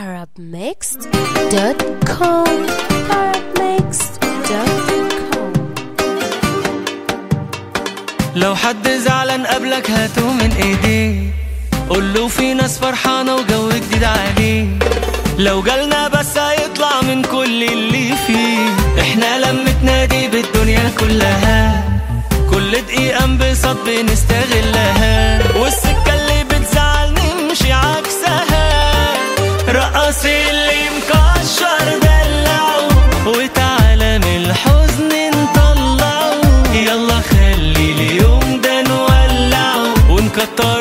arabmixed.com arabmixed.com لو حد زعلان قبلك هاته من ايديه قول له في ناس فرحانة وجو جديد عليه لو جالنا بس هيطلع من كل اللي فيه احنا لمتنا دي بالدنيا كلها كل دقيقة انبساط بنستغلها والسكة اللي بتزعل نمشي عكسها رقص اللي مكشر دلعه وتعالى من الحزن نطلعه يلا خلي اليوم ده نولعه ونكتر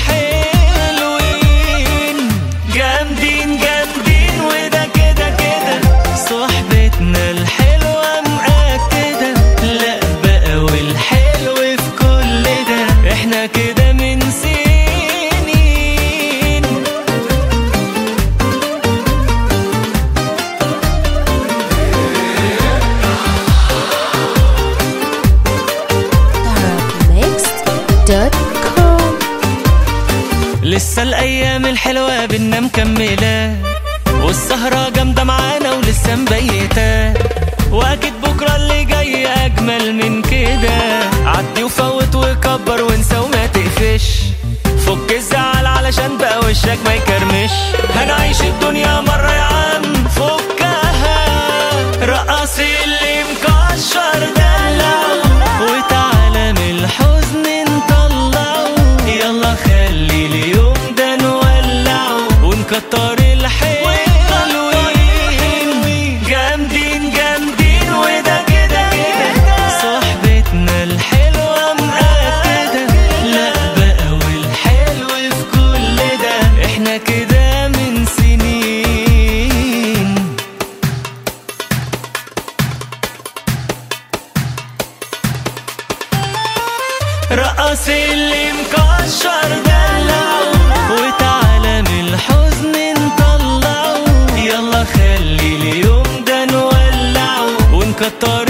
الحلوين جامدين جامدين وده كده كده صحبتنا الحلوة مأكدة لا بقى والحلو في كل ده احنا كده من سنين arabmixed.com لسه الايام الحلوه بينا مكمله والسهره جامده معانا ولسه مبيته واكيد بكره اللي جاي اجمل من كده عدي وفوت وكبر وانسى وما تقفش فك الزعل علشان بقى وشك ما يكرمش هنعيش الدنيا مره يا عم فكها رقص اللي مكشر دلعه وتعالى من الحزن نطلعه يلا خلي اليوم ده نولعه ونكتر الحلوين جامدين جامدين وده كده كده صحبتنا الحلوة مأكدة لا بقى والحلو في كل ده احنا كده من سنين رقص اللي مكشر دلعه وتعالى من الحزن نطلعه يلا خلي اليوم ده نولعه ونكتر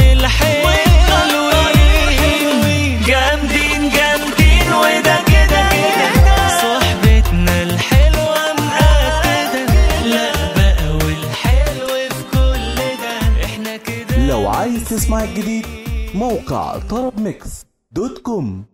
الحلوين جامدين جامدين وده كده كده صحبتنا الحلوة مأكدة لا بقى والحلو في كل ده احنا كده لو عايز تسمع الجديد موقع طرب ميكس دوت كوم